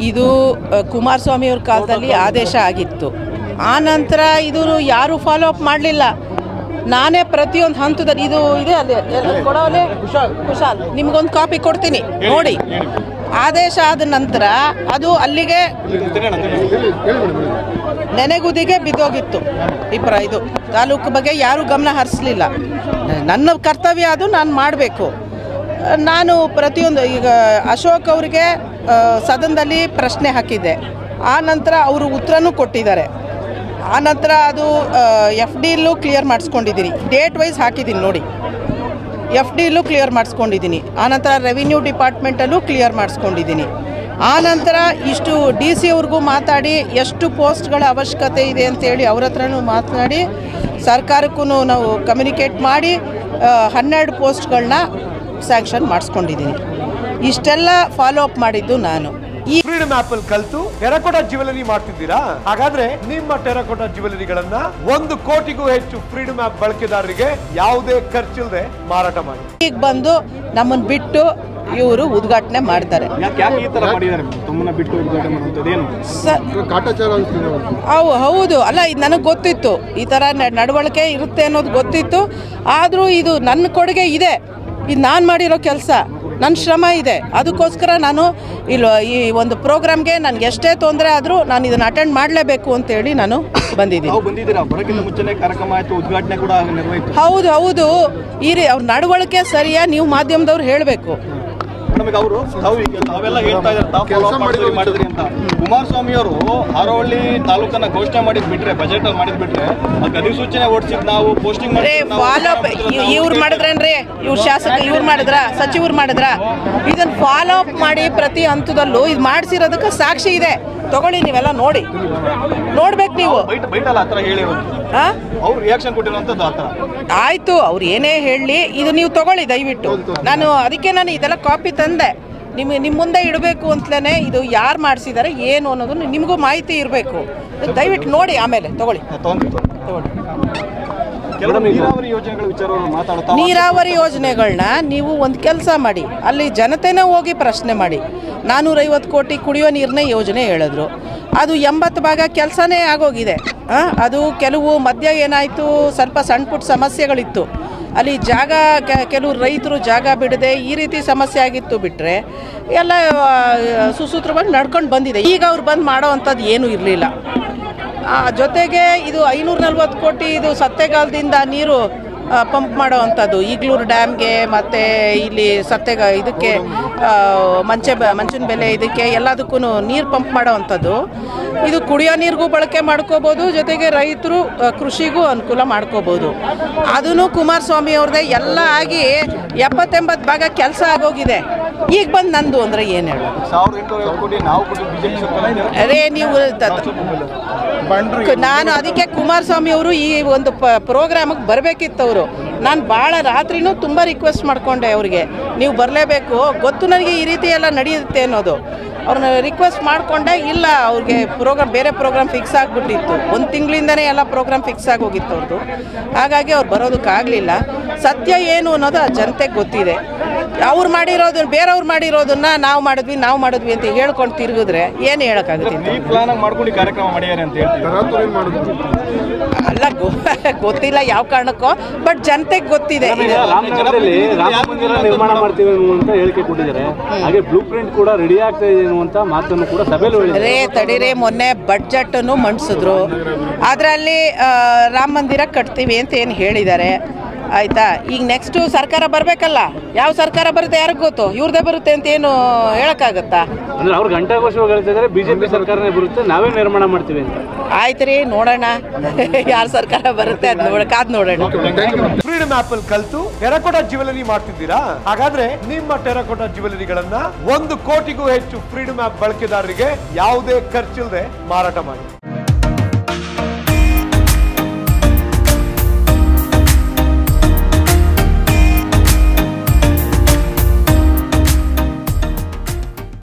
ಇದು ಅ, ಕುಮಾರಸ್ವಾಮಿ ಅವ್ರ ಕಾಲದಲ್ಲಿ ಆದೇಶ ಆಗಿತ್ತು ಆ ನಂತರ ಇದು ಯಾರು ಫಾಲೋ ಅಪ್ ಮಾಡಲಿಲ್ಲ ನಾನೇ ಪ್ರತಿಯೊಂದು ಹಂತದಲ್ಲಿ ಇದು ಇದೆ ಅಲ್ಲಿ ಎಲ್ಲಿ ಕೊಡೋಲೆ ಕುಶಾಲ್ ನಿಮ್ಗೊಂದು ಕಾಪಿ ಕೊಡ್ತೀನಿ ನೋಡಿ ಆದೇಶ ಆದ ನಂತರ ಅದು ಅಲ್ಲಿಗೆ ನೆನೆಗುದಿಗೆ ಬಿದ್ದೋಗಿತ್ತು ಈ ಪ್ರ ಇದು ತಾಲೂಕು ಬಗ್ಗೆ ಯಾರೂ ಗಮನ ಹರಿಸಲಿಲ್ಲ ನನ್ನ ಕರ್ತವ್ಯ ಅದು ನಾನು ಮಾಡಬೇಕು ನಾನು ಪ್ರತಿಯೊಂದು ಈಗ ಅಶೋಕ್ ಅವರಿಗೆ ಆ, ಸದನದಲ್ಲಿ ಪ್ರಶ್ನೆ ಹಾಕಿದ್ದೆ ಆ ನಂತರ ಅವರು ಉತ್ತರನೂ ಕೊಟ್ಟಿದ್ದಾರೆ ಆ ನಂತರ ಅದು ಎಫ್ ಡಿಲ್ಲೂ ಕ್ಲಿಯರ್ ಮಾಡಿಸ್ಕೊಂಡಿದ್ದೀನಿ ಡೇಟ್ ವೈಸ್ ಹಾಕಿದ್ದೀನಿ ನೋಡಿ ಎಫ್ ಡಿಲೂ ಕ್ಲಿಯರ್ ಮಾಡಿಸ್ಕೊಂಡಿದ್ದೀನಿ ಆನಂತರ ರೆವಿನ್ಯೂ ಡಿಪಾರ್ಟ್ಮೆಂಟಲ್ಲೂ ಕ್ಲಿಯರ್ ಮಾಡಿಸ್ಕೊಂಡಿದ್ದೀನಿ ಆನಂತರ ಇಷ್ಟು ಡಿ ಸಿ ಅವ್ರಿಗೂ ಮಾತಾಡಿ ಎಷ್ಟು ಪೋಸ್ಟ್ಗಳ ಅವಶ್ಯಕತೆ ಇದೆ ಅಂತೇಳಿ ಅವ್ರ ಹತ್ರನೂ ಮಾತನಾಡಿ ಸರ್ಕಾರಕ್ಕೂ ನಾವು ಕಮ್ಯುನಿಕೇಟ್ ಮಾಡಿ ಆ, ಹನ್ನೆರಡು ಪೋಸ್ಟ್ಗಳನ್ನ ಸ್ಯಾಂಕ್ಷನ್ ಮಾಡಿಸ್ಕೊಂಡಿದ್ದೀನಿ ಇಷ್ಟೆಲ್ಲ ಫಾಲೋ ಅಪ್ ಮಾಡಿದ್ದು ನಾನು ಈ ಫ್ರೀಡಮ್ ಆಪ್ ಅಲ್ಲಿ ಕಲ್ತು ಟೆರಕೋಟಾ ಜ್ಯುವೆಲರಿ ಮಾಡ್ತಿದ್ದೀರಾ ಹಾಗಾದ್ರೆ ನಿಮ್ಮ ಟೆರಕೋಟಾ ಜ್ಯುವೆಲರಿಗಳನ್ನ ಒಂದು ಕೋಟಿಗೂ ಹೆಚ್ಚು ಫ್ರೀಡಮ್ ಆಪ್ ಬಳಕೆದಾರರಿಗೆ ಯಾವುದೇ ಖರ್ಚಿಲ್ಲದೆ ಮಾರಾಟ ಮಾಡಿ ಈಗ ಬಂದು ನಮ್ಮನ್ನು ಬಿಟ್ಟು ಇವರು ಉದ್ಘಾಟನೆ ಮಾಡ್ತಾರೆ ಯಾಕೆ ಯಾಕೆ ಈ ತರ ಮಾಡಿದ್ದಾರೆ ತಮ್ಮನ್ನ ಬಿಟ್ಟು ಉದ್ಘಾಟನೆ ಮಾಡುವಂಥದ್ದು ಏನು ಸ ಕಾಟಾಚಾರ ಅನ್ಸ್ತಿದೆ ಅವ್ರಿಗೆ. ಅವು ಹೌದು ಅಲ್ಲ ಇದು ನನಗೆ ಗೊತ್ತಿತ್ತು ಈ ಥರ ನ- ನಡವಳಿಕೆ ಇರುತ್ತೆ ಅನ್ನೋದು ಗೊತ್ತಿತ್ತು ಆದರೂ ಇದು ನನ್ನ ಕೊಡುಗೆ ಇದೆ ಇದು ನಾನು ಮಾಡಿರೋ ಕೆಲಸ ನನ್ನ ಶ್ರಮ ಇದೆ ಅದಕ್ಕೋಸ್ಕರ ನಾನು ಇಲ್ಲ ಈ ಒಂದು ಪ್ರೋಗ್ರಾಮ್ಗೆ ನನಗೆ ಎಷ್ಟೇ ತೊಂದರೆ ಆದರೂ ನಾನು ಇದನ್ನು ಅಟೆಂಡ್ ಮಾಡಲೇಬೇಕು ಅಂತೇಳಿ ನಾನು ಬಂದಿದ್ದೀನಿ ತಾವು ಬಂದಿದ್ದೀರಾ ಬರೋಕ್ಕಿಂತ ಮುಂಚೆನೆ ಕಾರ್ಯಕ್ರಮ ಆಯ್ತು ಉದ್ಘಾಟನೆ ಕೂಡ ನಿರ್ವಹಿತು ಹೌದು ಹೌದು ಈ ರೀ ಅವ್ರ ನಡವಳಿಕೆ ಸರಿಯಾ ನೀವು ಮಾಧ್ಯಮದವ್ರು ಹೇಳಬೇಕು ನಮಗೆ ಅವರು ತಾವು ಈಗ ತಾವೆಲ್ಲ ಹೇಳ್ತಾ ಇದ್ದಾರೆ ತಾವು ಕೆಲ್ಸ follow up ಮಾಡಿದ್ರಿ ಮಾಡಿದ್ರಿ ಅಂತ ಕುಮಾರಸ್ವಾಮಿ ಅವರು ಹಾರೋಹಳ್ಳಿ ತಾಲೂಕನ್ನ ಘೋಷಣೆ ಮಾಡಿದ್ ಬಿಟ್ರೆ ಬಜೆಟ್ ಅಲ್ಲಿ ಮಾಡಿದ್ ಬಿಟ್ರೆ ಅದಕ್ಕೆ ಅಧಿಸೂಚನೆ ಹೊಡ್ಸಿದ್ ನಾವು ಪೋಸ್ಟಿಂಗ್ ರೇ ಫಾಲೋ ಅಪ್ ಇವ್ರು ಮಾಡಿದ್ರೇನ್ರಿ ಇವ್ರು ಶಾಸಕ ಇವ್ರು ಮಾಡಿದ್ರ ಸಚಿವರು ಮಾಡಿದ್ರ ಇದನ್ನ ಫಾಲೋ ಅಪ್ ಮಾಡಿ ಪ್ರತಿ ಹಂತದಲ್ಲೂ ಇದು ಮಾಡಿಸಿರೋದಕ್ಕೆ ಸಾಕ್ಷಿ ಇದೆ ತಗೊಳ್ಳಿ ನೀವೆಲ್ಲ ನೋಡಿ ನೋಡ್ಬೇಕು ನೀವು ಬೈಟ್ ಬೈಟಲ್ಲ ಆ ಥರ ಹೇಳಿರೋದು ಹಾ ಅವ್ರು ರಿಯಾಕ್ಷನ್ ಕೊಟ್ಟಿರುವಂಥದ್ದು ಆ ಥರ ಆಯ್ತು ಅವ್ರು ಏನೇ ಹೇಳಲಿ ಇದು ನೀವು ತಗೊಳ್ಳಿ ದಯವಿಟ್ಟು ನಾನು ಅದಕ್ಕೆ ನಾನು ಇದೆಲ್ಲ ಕಾಪಿ ತಂದೆ ನಿಮಗೆ ನಿಮ್ಮ ಮುಂದೆ ಇಡಬೇಕು ಅಂತಲೇ ಇದು ಯಾರು ಮಾಡಿಸಿದ್ದಾರೆ ಏನು ಅನ್ನೋದು ನಿಮಗೂ ಮಾಹಿತಿ ಇರಬೇಕು ದಯವಿಟ್ಟು ನೋಡಿ ಆಮೇಲೆ ತಗೊಳ್ಳಿ ತಗೊಂಡಿತ್ತು ತಗೊಳ್ಳಿ ಕೆಲವು ನೀರಾವರಿ ಯೋಜನೆಗಳ ವಿಚಾರವನ್ನು ಮಾತಾಡ್ತಾ ನೀರಾವರಿ ಯೋಜನೆಗಳನ್ನ ನೀವು ಒಂದು ಕೆಲಸ ಮಾಡಿ ಅಲ್ಲಿ ಜನತೆನೇ ಹೋಗಿ ಪ್ರಶ್ನೆ ಮಾಡಿ ನಾನ್ನೂರೈವತ್ತು ಕೋಟಿ ಕುಡಿಯೋ ನೀರನ್ನೇ ಯೋಜನೆ ಹೇಳಿದ್ರು ಅದು ಎಂಬತ್ತು ಭಾಗ ಕೆಲಸನೇ ಆಗೋಗಿದೆ ಆ, ಅದು ಕೆಲವು ಮಧ್ಯ ಏನಾಯಿತು ಸ್ವಲ್ಪ ಸಣ್ಣ ಪುಟ್ಟ ಸಮಸ್ಯೆಗಳಿತ್ತು ಅಲ್ಲಿ ಜಾಗ ಕೆ- ಕೆಲವು ರೈತರು ಜಾಗ ಬಿಡದೆ ಈ ರೀತಿ ಸಮಸ್ಯೆ ಆಗಿತ್ತು ಬಿಟ್ಟರೆ ಎಲ್ಲ ಆ, ಸುಸೂತ್ರವಾಗಿ ನಡ್ಕೊಂಡು ಬಂದಿದೆ ಈಗ ಅವ್ರು ಬಂದು ಮಾಡೋ ಅಂಥದ್ದು ಏನೂ ಇರಲಿಲ್ಲ ಆ, ಜೊತೆಗೆ ಇದು ಐನೂರ ನಲ್ವತ್ತು ಕೋಟಿ ಇದು ಸತ್ತೆಗಾಲದಿಂದ ನೀರು ಆ, ಪಂಪ್ ಮಾಡೋ ಅಂಥದ್ದು ಈಗ್ಲೂರು ಡ್ಯಾಮ್ಗೆ ಮತ್ತು ಇಲ್ಲಿ ಸತ್ತೆಗ ಇದಕ್ಕೆ ಆ, ಮಂಚೆ ಬ ಮಂಚಿನ ಬೆಲೆ ಇದಕ್ಕೆ ಎಲ್ಲದಕ್ಕೂ ನೀರು ಪಂಪ್ ಮಾಡೋ ಅಂಥದ್ದು ಇದು ಕುಡಿಯೋ ನೀರಿಗೂ ಬಳಕೆ ಮಾಡ್ಕೋಬೋದು ಜೊತೆಗೆ ರೈತರು ಆ, ಕೃಷಿಗೂ ಅನುಕೂಲ ಮಾಡ್ಕೋಬೋದು ಅದೂ ಕುಮಾರಸ್ವಾಮಿ ಅವ್ರದ್ದೇ ಎಲ್ಲ ಆಗಿ ಎಪ್ಪತ್ತೆಂಬತ್ತು ಭಾಗ ಕೆಲಸ ಆಗೋಗಿದೆ ಈಗ ಬಂದು ನಂದು ಅಂದರೆ ಏನು ಹೇಳು ಸಾವಿರದ ಎಂಟುನೂರ ಕೋಟಿ ನಾವು ಕೊಟ್ಟು ಬಿಜೆಪಿ ಸರ್ಕಾರ ಅರೇ ನೀವು ತ- ಕ- ನಾನು ಅದಕ್ಕೆ ಕುಮಾರಸ್ವಾಮಿ ಅವರು ಈ ಒಂದು ಪ ಪ್ರೋಗ್ರಾಮಿಗೆ ಬರಬೇಕಿತ್ತು ಅವರು ನಾನು ಭಾಳ ರಾತ್ರಿನೂ ತುಂಬ ರಿಕ್ವೆಸ್ಟ್ ಮಾಡ್ಕೊಂಡೆ ಅವ್ರಿಗೆ ನೀವು ಬರಲೇಬೇಕು ಗೊತ್ತು ನನಗೆ ಈ ರೀತಿ ಎಲ್ಲ ನಡೆಯುತ್ತೆ ಅನ್ನೋದು ಅವ್ರನ್ನ ರಿಕ್ವೆಸ್ಟ್ ಮಾಡಿಕೊಂಡೆ ಇಲ್ಲ ಅವ್ರಿಗೆ ಪ್ರೋಗ್ರಾಮ್ ಬೇರೆ ಪ್ರೋಗ್ರಾಮ್ ಫಿಕ್ಸ್ ಆಗಿಬಿಟ್ಟಿತ್ತು ಒಂದು ತಿಂಗಳಿಂದನೇ ಎಲ್ಲ ಪ್ರೋಗ್ರಾಮ್ ಫಿಕ್ಸ್ ಆಗಿ ಹೋಗಿತ್ತು ಅವ್ರದ್ದು ಹಾಗಾಗಿ ಅವ್ರು ಬರೋದಕ್ಕಾಗಲಿಲ್ಲ ಸತ್ಯ ಏನು ಅನ್ನೋದು ಆ ಜನತೆಗೆ ಗೊತ್ತಿದೆ ಅವ್ರು ಮಾಡಿರೋದನ್ನ ಬೇರೆಯವ್ರು ಮಾಡಿರೋದನ್ನ ನಾವು ಮಾಡಿದ್ವಿ ನಾವು ಮಾಡಿದ್ವಿ ಅಂತ ಹೇಳ್ಕೊಂಡು ತಿರುಗಿದ್ರೆ ಏನು ಹೇಳೋಕ್ಕಾಗುತ್ತೆ ಈ ಪ್ಲಾನ್ ಆಗಿ ಮಾಡ್ಕೊಂಡು ಈ ಕಾರ್ಯಕ್ರಮ ಮಾಡ್ಯಾರ ಅಂತ ಹೇಳ್ತೀವಿ ತರಾತುರಿ ಮಾಡುದು ಅಲ್ಲ ಗೊ- ಗೊತ್ತಿಲ್ಲ ಯಾವ ಕಾರಣಕ್ಕೋ ಬಟ್ ಜನತೆಗೆ ಗೊತ್ತಿದೆ ಇದು. ರಾಮನಗರದಲ್ಲಿ ರಾಮ ಮಂದಿರ ನಿರ್ಮಾಣ ಮಾಡ್ತೀವಿ ಅನ್ನುವಂತ ಹೇಳಿಕೆ ಕೊಟ್ಟಿದ್ದಾರೆ ಹಾಗೆ ಬ್ಲೂ ಪ್ರಿಂಟ್ ಕೂಡ ರೆಡಿ ಆಗ್ತಾ ಇದೆ ಅನ್ನುವಂತ ಮಾತನ್ನು ಕೂಡ ಸಭೆಯಲ್ಲಿ ಹೇಳಿದ್ದಾರೆ ರೇ ತಡೀರಿ ಮೊನ್ನೆ ಬಡ್ಜೆಟನ್ನು ಮಂಡಿಸಿದ್ರು ಅದರಲ್ಲಿ ರಾಮ ಮಂದಿರ ಕಟ್ತೀವಿ ಅಂತ ಏನು ಹೇಳಿದ್ದಾರೆ ಆಯ್ತಾ ಈಗ ನೆಕ್ಸ್ಟು ಸರ್ಕಾರ ಬರಬೇಕಲ್ಲ ಯಾವ ಸರ್ಕಾರ ಬರುತ್ತೆ ಯಾರಿಗೆ ಗೊತ್ತು ಇವ್ರದ್ದೇ ಬರುತ್ತೆ ಅಂತ ಏನು ಹೇಳೋಕ್ಕಾಗತ್ತಾ ಅಂದ್ರೆ ಅವ್ರು ಗಂಟಾಘೋಷವಾಗಿ ಹೇಳ್ತಿದ್ದಾರೆ ಬಿಜೆಪಿ ಸರ್ಕಾರನೇ ಬರುತ್ತೆ ನಾವೇ ನಿರ್ಮಾಣ ಮಾಡ್ತೀವಿ ಅಂತ ಆಯ್ತು ರೀ ನೋಡೋಣ ಯಾರ ಸರ್ಕಾರ ಬರುತ್ತೆ ಅದು ನೋಡ ಕಾದ್ ನೋಡೋಣ ಫ್ರೀಡಮ್ ಆಪ್ ಅಲ್ಲಿ ಕಲ್ತು ಟೆರಕೋಟಾ ಜ್ಯುವೆಲರಿ ಮಾಡ್ತಿದ್ದೀರಾ ಹಾಗಾದ್ರೆ ನಿಮ್ಮ ಟೆರಕೋಟಾ ಜ್ಯುವೆಲರಿಗಳನ್ನ ಒಂದು ಕೋಟಿಗೂ ಹೆಚ್ಚು ಫ್ರೀಡಮ್ ಆಪ್ ಬಳಕೆದಾರರಿಗೆ ಯಾವುದೇ ಖರ್ಚಿಲ್ಲದೆ ಮಾರಾಟ ಮಾಡಿ